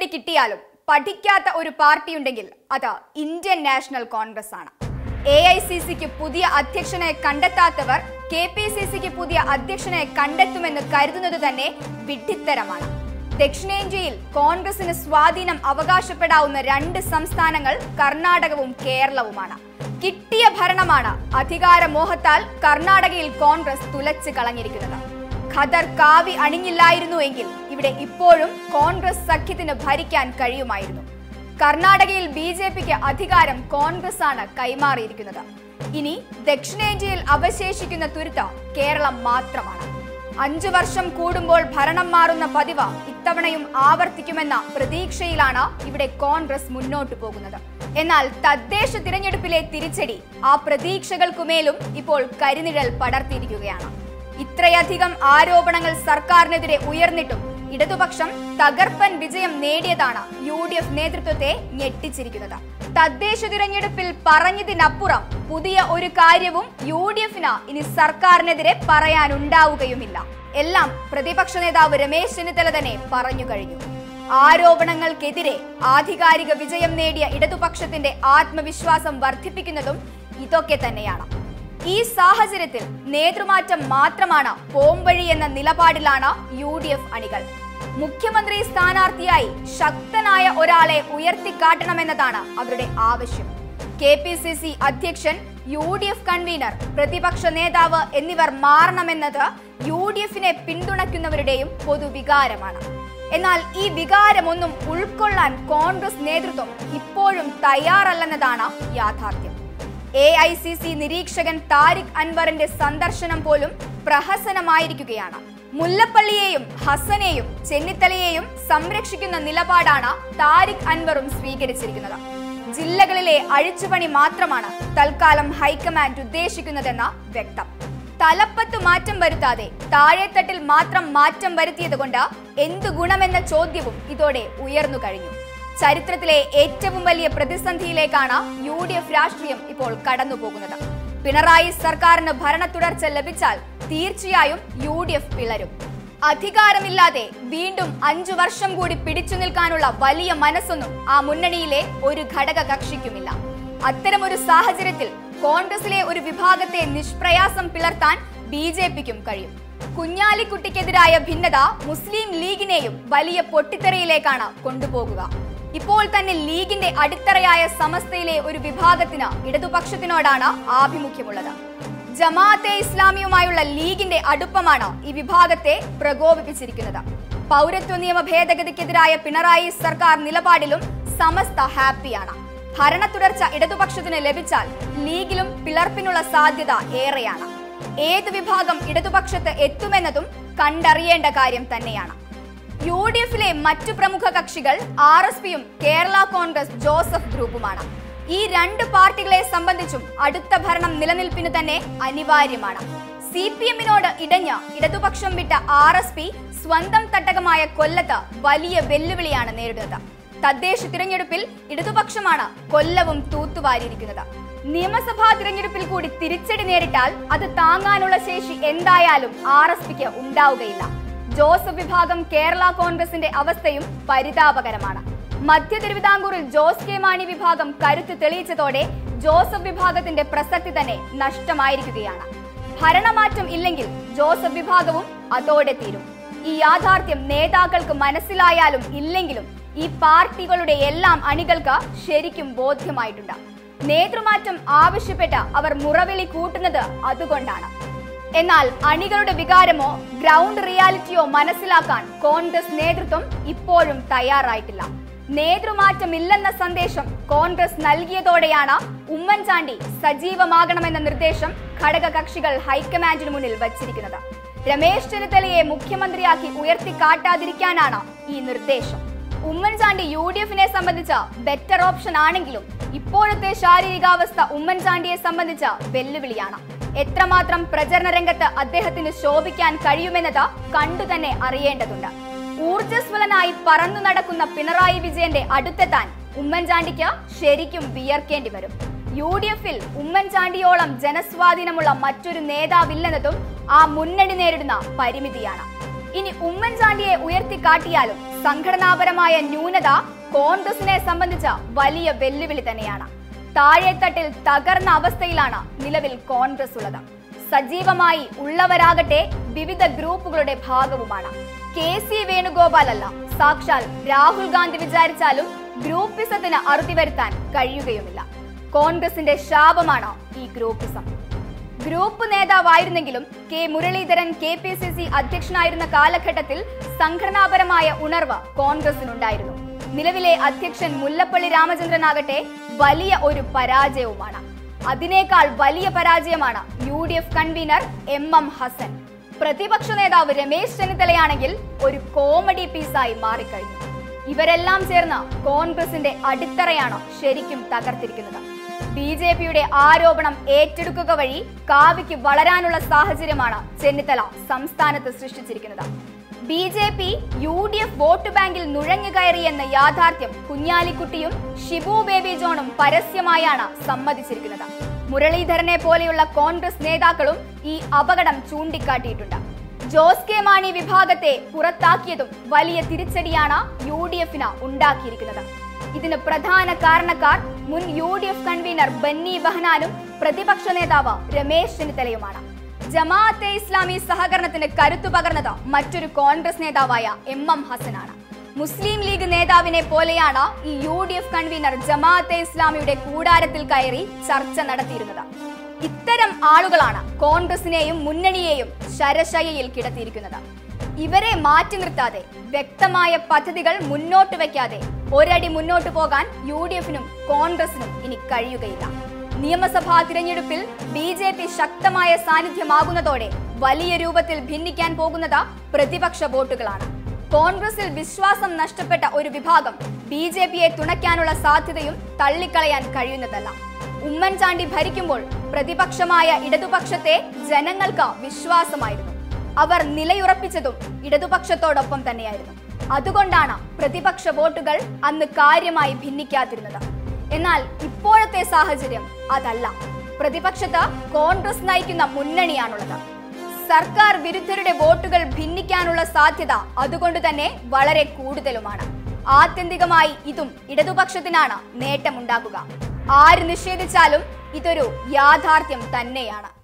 കോടി കിട്ടിയാലും പഠിക്കാത്ത ഒരു പാർട്ടിയുണ്ടെങ്കിൽ അത് ഇന്ത്യൻ നാഷണൽ കോൺഗ്രസ് ആണ് എ ഐ സി സിക്ക് പുതിയ അധ്യക്ഷനെ കണ്ടെത്താത്തവർ കെ പി സി സിക്ക് പുതിയ അധ്യക്ഷനെ കണ്ടെത്തുമെന്ന് കരുതുന്നത് തന്നെ വിഡ്ഢിത്തരമാണ് ദക്ഷിണേന്ത്യയിൽ കോൺഗ്രസിന് സ്വാധീനം അവകാശപ്പെടാവുന്ന രണ്ട് സംസ്ഥാനങ്ങൾ കർണാടകവും കേരളവുമാണ് കിട്ടിയ ഭരണമാണ് അധികാരമോഹത്താൽ കർണാടകയിൽ കോൺഗ്രസ് തുലച്ച് കളഞ്ഞിരിക്കുന്നത് ഖദർ കാവി അണിഞ്ഞില്ലായിരുന്നുവെങ്കിൽ ഇവിടെ ഇപ്പോഴും കോൺഗ്രസ് സഖ്യത്തിന് ഭരിക്കാൻ കഴിയുമായിരുന്നു കർണാടകയിൽ ബി ജെ പിക്ക് അധികാരം കോൺഗ്രസ് ആണ് കൈമാറിയിരിക്കുന്നത് ഇനി ദക്ഷിണേന്ത്യയിൽ അവശേഷിക്കുന്ന തുരുത്ത കേരളം മാത്രമാണ് അഞ്ചു വർഷം കൂടുമ്പോൾ ഭരണം മാറുന്ന പതിവ് ഇത്തവണയും ആവർത്തിക്കുമെന്ന പ്രതീക്ഷയിലാണ് ഇവിടെ കോൺഗ്രസ് മുന്നോട്ടു പോകുന്നത് എന്നാൽ തദ്ദേശ തിരഞ്ഞെടുപ്പിലെ തിരിച്ചടി ആ പ്രതീക്ഷകൾക്കുമേലും ഇപ്പോൾ കരിനിഴൽ പടർത്തിയിരിക്കുകയാണ് ഇത്രയധികം ആരോപണങ്ങൾ സർക്കാരിനെതിരെ ഉയർന്നിട്ടും ഇടതുപക്ഷം തകർപ്പൻ വിജയം നേടിയതാണ് യു ഡി എഫ് നേതൃത്വത്തെ ഞെട്ടിച്ചിരിക്കുന്നത് തദ്ദേശ തിരഞ്ഞെടുപ്പിൽ പറഞ്ഞതിനപ്പുറം പുതിയ ഒരു കാര്യവും യു ഡി എഫിന് ഇനി സർക്കാരിനെതിരെ പറയാനുണ്ടാവുകയുമില്ല എല്ലാം പ്രതിപക്ഷ നേതാവ് രമേശ് ചെന്നിത്തല തന്നെ പറഞ്ഞു കഴിഞ്ഞു ആരോപണങ്ങൾക്കെതിരെ ആധികാരിക വിജയം നേടിയ ഇടതുപക്ഷത്തിന്റെ ആത്മവിശ്വാസം വർദ്ധിപ്പിക്കുന്നതും ഇതൊക്കെ തന്നെയാണ് ഈ സാഹചര്യത്തിൽ നേതൃമാറ്റം മാത്രമാണ് പോംവഴി എന്ന നിലപാടിലാണ് യു ഡി എഫ് അണികൾ മുഖ്യമന്ത്രി സ്ഥാനാർത്ഥിയായി ശക്തനായ ഒരാളെ ഉയർത്തിക്കാട്ടണമെന്നതാണ് അവരുടെ ആവശ്യം കെ പി സി സി അധ്യക്ഷൻ യു ഡി എഫ് കൺവീനർ പ്രതിപക്ഷ നേതാവ് എന്നിവർ മാറണമെന്നത് യു ഡി എഫിനെ പിന്തുണയ്ക്കുന്നവരുടെയും പൊതുവികാരമാണ് എന്നാൽ ഈ വികാരമൊന്നും ഉൾക്കൊള്ളാൻ കോൺഗ്രസ് നേതൃത്വം ഇപ്പോഴും തയ്യാറല്ലെന്നതാണ് യാഥാർത്ഥ്യം എ ഐ സി സി നിരീക്ഷകൻ താരിഖ് അൻവറിന്റെ സന്ദർശനം പോലും പ്രഹസനമായിരിക്കുകയാണ് മുല്ലപ്പള്ളിയെയും ഹസനെയും ചെന്നിത്തലയെയും സംരക്ഷിക്കുന്ന നിലപാടാണ് താരിഖ് അൻവറും സ്വീകരിച്ചിരിക്കുന്നത് ജില്ലകളിലെ അഴിച്ചുപണി മാത്രമാണ് തൽക്കാലം ഹൈക്കമാൻഡ് ഉദ്ദേശിക്കുന്നതെന്ന വ്യക്തം തലപ്പത്ത് മാറ്റം വരുത്താതെ താഴെത്തട്ടിൽ മാത്രം മാറ്റം വരുത്തിയതുകൊണ്ട് എന്തു ഗുണമെന്ന ചോദ്യവും ഇതോടെ ഉയർന്നു കഴിഞ്ഞു ചരിത്രത്തിലെ ഏറ്റവും വലിയ പ്രതിസന്ധിയിലേക്കാണ് യു ഡി എഫ് രാഷ്ട്രീയം ഇപ്പോൾ കടന്നുപോകുന്നത് പിണറായി സർക്കാരിന് ഭരണ തുടർച്ച ലഭിച്ചാൽ തീർച്ചയായും യു ഡി എഫ് പിളരും അധികാരമില്ലാതെ വീണ്ടും അഞ്ചു വർഷം കൂടി പിടിച്ചു നിൽക്കാനുള്ള വലിയ മനസ്സൊന്നും ആ മുന്നണിയിലെ ഒരു ഘടക കക്ഷിക്കുമില്ല അത്തരമൊരു സാഹചര്യത്തിൽ കോൺഗ്രസിലെ ഒരു വിഭാഗത്തെ നിഷ്പ്രയാസം പിളർത്താൻ ബി ജെ പിക്കും കഴിയും കുഞ്ഞാലിക്കുട്ടിക്കെതിരായ ഭിന്നത മുസ്ലിം ലീഗിനെയും വലിയ പൊട്ടിത്തെറിയിലേക്കാണ് കൊണ്ടുപോകുക ഇപ്പോൾ തന്നെ ലീഗിന്റെ അടിത്തറയായ സമസ്തയിലെ ഒരു വിഭാഗത്തിന് ഇടതുപക്ഷത്തിനോടാണ് ആഭിമുഖ്യമുള്ളത് ജമാഅത്തെ ഇസ്ലാമിയുമായുള്ള ലീഗിന്റെ അടുപ്പമാണ് ഈ വിഭാഗത്തെ പ്രകോപിപ്പിച്ചിരിക്കുന്നത് പൗരത്വ നിയമ ഭേദഗതിക്കെതിരായ പിണറായി സർക്കാർ നിലപാടിലും സമസ്ത ഹാപ്പിയാണ് ഭരണ തുടർച്ച ഇടതുപക്ഷത്തിന് ലഭിച്ചാൽ ലീഗിലും പിളർപ്പിനുള്ള സാധ്യത ഏറെയാണ് ഏത് വിഭാഗം ഇടതുപക്ഷത്ത് എത്തുമെന്നതും കണ്ടറിയേണ്ട കാര്യം തന്നെയാണ് യു ഡി എഫിലെ മറ്റു പ്രമുഖ കക്ഷികൾ ആർ എസ് പിയും കേരള കോൺഗ്രസ് ജോസഫ് ഗ്രൂപ്പുമാണ് ഈ രണ്ട് പാർട്ടികളെ സംബന്ധിച്ചും അടുത്ത ഭരണം നിലനിൽപ്പിന് തന്നെ അനിവാര്യമാണ് സി പി എമ്മിനോട് ഇടഞ്ഞ ഇടതുപക്ഷം വിട്ട ആർ എസ് പി സ്വന്തം തട്ടകമായ കൊല്ലത്ത് വലിയ വെല്ലുവിളിയാണ് നേരിടുന്നത് തദ്ദേശ തിരഞ്ഞെടുപ്പിൽ ഇടതുപക്ഷമാണ് കൊല്ലവും തൂത്തുവാരിയിരിക്കുന്നത് നിയമസഭാ തിരഞ്ഞെടുപ്പിൽ കൂടി തിരിച്ചടി നേരിട്ടാൽ അത് താങ്ങാനുള്ള ശേഷി എന്തായാലും ആർ എസ് പിക്ക് ഉണ്ടാവുകയില്ല ജോസഫ് വിഭാഗം കേരള കോൺഗ്രസിന്റെ അവസ്ഥയും പരിതാപകരമാണ് മധ്യ തിരുവിതാംകൂറിൽ ജോസ് കെ മാണി വിഭാഗം കരുത്ത് തെളിയിച്ചതോടെ ജോസഫ് വിഭാഗത്തിന്റെ പ്രസക്തി തന്നെ നഷ്ടമായിരിക്കുകയാണ് ഭരണമാറ്റം ഇല്ലെങ്കിൽ ജോസഫ് വിഭാഗവും അതോടെ തീരും ഈ യാഥാർത്ഥ്യം നേതാക്കൾക്ക് മനസ്സിലായാലും ഇല്ലെങ്കിലും ഈ പാർട്ടികളുടെ എല്ലാം അണികൾക്ക് ശരിക്കും ബോധ്യമായിട്ടുണ്ട് നേതൃമാറ്റം ആവശ്യപ്പെട്ട് അവർ മുറവിളി കൂട്ടുന്നത് അതുകൊണ്ടാണ് എന്നാൽ അണികളുടെ വികാരമോ ഗ്രൗണ്ട് റിയാലിറ്റിയോ മനസ്സിലാക്കാൻ കോൺഗ്രസ് നേതൃത്വം ഇപ്പോഴും തയ്യാറായിട്ടില്ല നേതൃമാറ്റമില്ലെന്ന സന്ദേശം കോൺഗ്രസ് നൽകിയതോടെയാണ് ഉമ്മൻചാണ്ടി സജീവമാകണമെന്ന നിർദ്ദേശം ഘടക കക്ഷികൾ ഹൈക്കമാൻഡിന് മുന്നിൽ വച്ചിരിക്കുന്നത് രമേശ് ചെന്നിത്തലയെ മുഖ്യമന്ത്രിയാക്കി ഉയർത്തിക്കാട്ടാതിരിക്കാനാണ് ഈ നിർദ്ദേശം ഉമ്മൻചാണ്ടി യു ഡി എഫിനെ സംബന്ധിച്ച ബെറ്റർ ഓപ്ഷൻ ആണെങ്കിലും ഇപ്പോഴത്തെ ശാരീരികാവസ്ഥ ഉമ്മൻചാണ്ടിയെ സംബന്ധിച്ച വെല്ലുവിളിയാണ് എത്രമാത്രം പ്രചരണ രംഗത്ത് അദ്ദേഹത്തിന് ശോഭിക്കാൻ കഴിയുമെന്നത് കണ്ടുതന്നെ അറിയേണ്ടതുണ്ട് ഊർജ്ജസ്വലനായി പറന്നു നടക്കുന്ന പിണറായി വിജയന്റെ അടുത്തെത്താൻ ഉമ്മൻചാണ്ടിക്ക് ശരിക്കും വിയർക്കേണ്ടി വരും യു ഡി എഫിൽ ഉമ്മൻചാണ്ടിയോളം ജനസ്വാധീനമുള്ള മറ്റൊരു നേതാവില്ലെന്നതും ആ മുന്നണി നേരിടുന്ന പരിമിതിയാണ് ഇനി ഉമ്മൻചാണ്ടിയെ ഉയർത്തിക്കാട്ടിയാലും സംഘടനാപരമായ ന്യൂനത കോൺഗ്രസിനെ സംബന്ധിച്ച വലിയ വെല്ലുവിളി തന്നെയാണ് താഴെത്തട്ടിൽ തകർന്ന അവസ്ഥയിലാണ് നിലവിൽ കോൺഗ്രസ് ഉള്ളത് സജീവമായി ഉള്ളവരാകട്ടെ വിവിധ ഗ്രൂപ്പുകളുടെ ഭാഗവുമാണ് കെ സി വേണുഗോപാൽ അല്ല സാക്ഷാൽ രാഹുൽ ഗാന്ധി വിചാരിച്ചാലും ഗ്രൂപ്പിസത്തിന് അറുതി വരുത്താൻ കഴിയുകയുമില്ല കോൺഗ്രസിന്റെ ശാപമാണ് ഈ ഗ്രൂപ്പിസം ഗ്രൂപ്പ് നേതാവായിരുന്നെങ്കിലും K Muraleedharan K P C C അധ്യക്ഷനായിരുന്ന കാലഘട്ടത്തിൽ സംഘടനാപരമായ ഉണർവ് കോൺഗ്രസിനുണ്ടായിരുന്നു നിലവിലെ അധ്യക്ഷൻ മുല്ലപ്പള്ളി രാമചന്ദ്രനാകട്ടെ വലിയ ഒരു പരാജയവുമാണ് അതിനേക്കാൾ വലിയ പരാജയമാണ് U D F convener M M Hassan പ്രതിപക്ഷ നേതാവ് രമേശ് ചെന്നിത്തലയാണെങ്കിൽ ഒരു കോമഡി പീസായി മാറിക്കഴിഞ്ഞു ഇവരെല്ലാം ചേർന്ന് കോൺഗ്രസിന്റെ അടിത്തറയാണ് ശരിക്കും തകർത്തിരിക്കുന്നത് ബി ജെ പിയുടെ ആരോപണം ഏറ്റെടുക്കുക വഴി കാവിക്ക് വളരാനുള്ള സാഹചര്യമാണ് ചെന്നിത്തല സംസ്ഥാനത്ത് സൃഷ്ടിച്ചിരിക്കുന്നത് B J P U D F vote ബാങ്കിൽ നുഴഞ്ഞു കയറിയെന്ന യാഥാർത്ഥ്യം കുഞ്ഞാലിക്കുട്ടിയും ഷിബു ബേബി ജോണും പരസ്യമായാണ് സമ്മതിച്ചിരിക്കുന്നത് മുരളീധരനെ പോലെയുള്ള കോൺഗ്രസ് നേതാക്കളും ഈ അപകടം ചൂണ്ടിക്കാട്ടിയിട്ടുണ്ട് ജോസ് കെ മാണി വിഭാഗത്തെ പുറത്താക്കിയതും വലിയ തിരിച്ചടിയാണ് യു ഡി എഫിന് ഉണ്ടാക്കിയിരിക്കുന്നത് ഇതിന് പ്രധാന കാരണക്കാർ മുൻ U D F convener Benny ബഹനാനും പ്രതിപക്ഷ നേതാവ് രമേശ് ചെന്നിത്തലയുമാണ് ജമാഅത്തെ ഇസ്ലാമി സഹകരണത്തിന് കരുത്തു പകർന്നത് മറ്റൊരു കോൺഗ്രസ് നേതാവായ എം എം ഹസനാണ് മുസ്ലിം ലീഗ് നേതാവിനെ പോലെയാണ് ഈ യു ഡി എഫ് കൺവീനർ ജമാഅത്തെ ഇസ്ലാമിയുടെ കൂടാരത്തിൽ കയറി ചർച്ച നടത്തിയിരുന്നത് ഇത്തരം ആളുകളാണ് കോൺഗ്രസിനെയും മുന്നണിയെയും ശരശയ്യയിൽ കിടത്തിയിരിക്കുന്നത് ഇവരെ മാറ്റി നിർത്താതെ വ്യക്തമായ പദ്ധതികൾ മുന്നോട്ട് വയ്ക്കാതെ ഒരടി മുന്നോട്ട് പോകാൻ യു ഡി എഫിനും കോൺഗ്രസിനും ഇനി കഴിയുകയില്ല നിയമസഭാ തിരഞ്ഞെടുപ്പിൽ ബി ജെ പി ശക്തമായ സാന്നിധ്യമാകുന്നതോടെ വലിയ രൂപത്തിൽ ഭിന്നിക്കാൻ പോകുന്നത് പ്രതിപക്ഷ വോട്ടുകളാണ് കോൺഗ്രസിൽ വിശ്വാസം നഷ്ടപ്പെട്ട ഒരു വിഭാഗം ബി ജെ പിയെ തുണയ്ക്കാനുള്ള സാധ്യതയും തള്ളിക്കളയാൻ കഴിയുന്നതല്ല ഉമ്മൻചാണ്ടി ഭരിക്കുമ്പോൾ പ്രതിപക്ഷമായ ഇടതുപക്ഷത്തെ ജനങ്ങൾക്ക് വിശ്വാസമായിരുന്നു അവർ നിലയുറപ്പിച്ചതും ഇടതുപക്ഷത്തോടൊപ്പം തന്നെയായിരുന്നു അതുകൊണ്ടാണ് പ്രതിപക്ഷ വോട്ടുകൾ അന്ന് കാര്യമായി ഭിന്നിക്കാതിരുന്നത് എന്നാൽ ഇപ്പോഴത്തെ സാഹചര്യം അതല്ല പ്രതിപക്ഷത്ത് കോൺഗ്രസ് നയിക്കുന്ന മുന്നണിയാണുള്ളത് സർക്കാർ വിരുദ്ധരുടെ വോട്ടുകൾ ഭിന്നിക്കാനുള്ള സാധ്യത അതുകൊണ്ട് തന്നെ വളരെ കൂടുതലുമാണ് ആത്യന്തികമായി ഇതും ഇടതുപക്ഷത്തിനാണ് നേട്ടമുണ്ടാകുക ആര് നിഷേധിച്ചാലും ഇതൊരു യാഥാർത്ഥ്യം തന്നെയാണ്